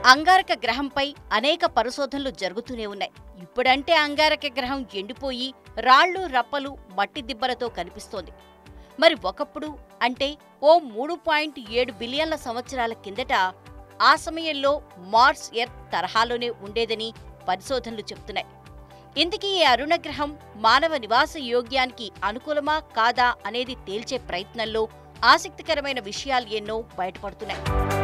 అంగారక గ్రహంపై అనేక పరిశోధనలు జరుగుతూనే ఉన్నాయి ఇప్పుడంటే అంగారక గ్రహం ఎండిపోయి రాళ్ళు రప్పలు మట్టి దిబ్బలతో కనిపిస్తోంది మరి ఒకప్పుడు అంటే ఓ మూడు పాయింట్ ఏడు బిలియన్ల సంవత్సరాల కిందట ఆ సమయంలో మార్స్ ఎర్త్ తరహాలోనే ఉండేదని పరిశోధనలు చెప్తున్నాయి ఇంతకీ ఈ అరుణగ్రహం మానవ నివాస యోగ్యానికి అనుకూలమా కాదా అనేది తేల్చే ప్రయత్నంలో ఆసక్తికరమైన విషయాలు ఎన్నో బయటపడుతున్నాయి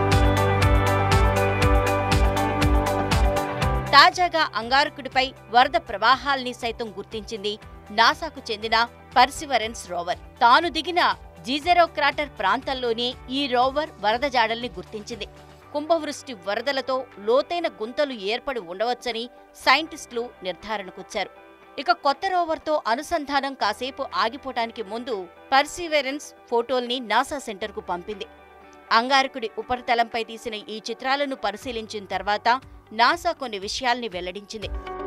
తాజాగా అంగారకుడిపై వరద ప్రవాహాల్ని సైతం గుర్తించింది నాసాకు చెందిన పర్సివరెన్స్ రోవర్ తాను దిగిన జీజెరో క్రాటర్ ప్రాంతంలోనే ఈ రోవర్ వరద జాడల్ని గుర్తించింది కుంభవృష్టి వరదలతో లోతైన గుంతలు ఏర్పడి ఉండవచ్చని సైంటిస్టులు నిర్ధారణకొచ్చారు ఇక కొత్త రోవర్తో అనుసంధానం కాసేపు ఆగిపోవటానికి ముందు పర్సివరెన్స్ ఫోటోల్ని నాసా సెంటర్కు పంపింది అంగారకుడి ఉపరితలంపై తీసిన ఈ చిత్రాలను పరిశీలించిన తర్వాత నాసా కొన్ని విషయాల్ని వెల్లడించింది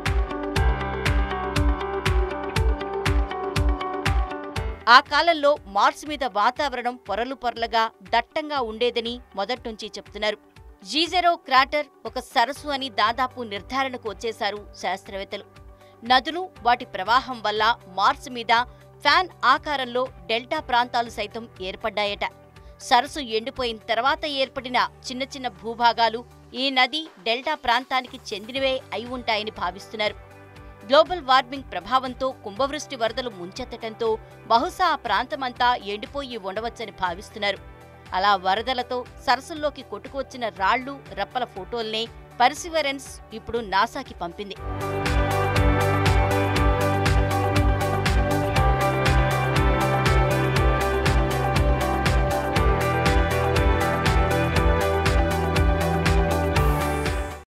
ఆ కాలంలో మార్స్ మీద వాతావరణం పొరలు పొరలుగా దట్టంగా ఉండేదని మొదట్నుంచి చెప్తున్నారు జీజెరో క్రాటర్ ఒక సరస్సు అని దాదాపు నిర్ధారణకు వచ్చేశారు శాస్త్రవేత్తలు నదులు వాటి ప్రవాహం వల్ల మార్స్ మీద ఫ్యాన్ ఆకారంలో డెల్టా ప్రాంతాలు సైతం ఏర్పడ్డాయట సరస్సు ఎండిపోయిన తర్వాత ఏర్పడిన చిన్న చిన్న భూభాగాలు ఈ నది డెల్టా ప్రాంతానికి చెందినవే అయి ఉంటాయని భావిస్తున్నారు గ్లోబల్ వార్మింగ్ ప్రభావంతో కుంభవృష్టి వరదలు ముంచెత్తటంతో బహుశా ఆ ప్రాంతమంతా ఎండిపోయి ఉండవచ్చని భావిస్తున్నారు అలా వరదలతో సరస్సుల్లోకి కొట్టుకొచ్చిన రాళ్లు రప్పల ఫోటోల్నే పర్సివరెన్స్ ఇప్పుడు నాసాకి పంపింది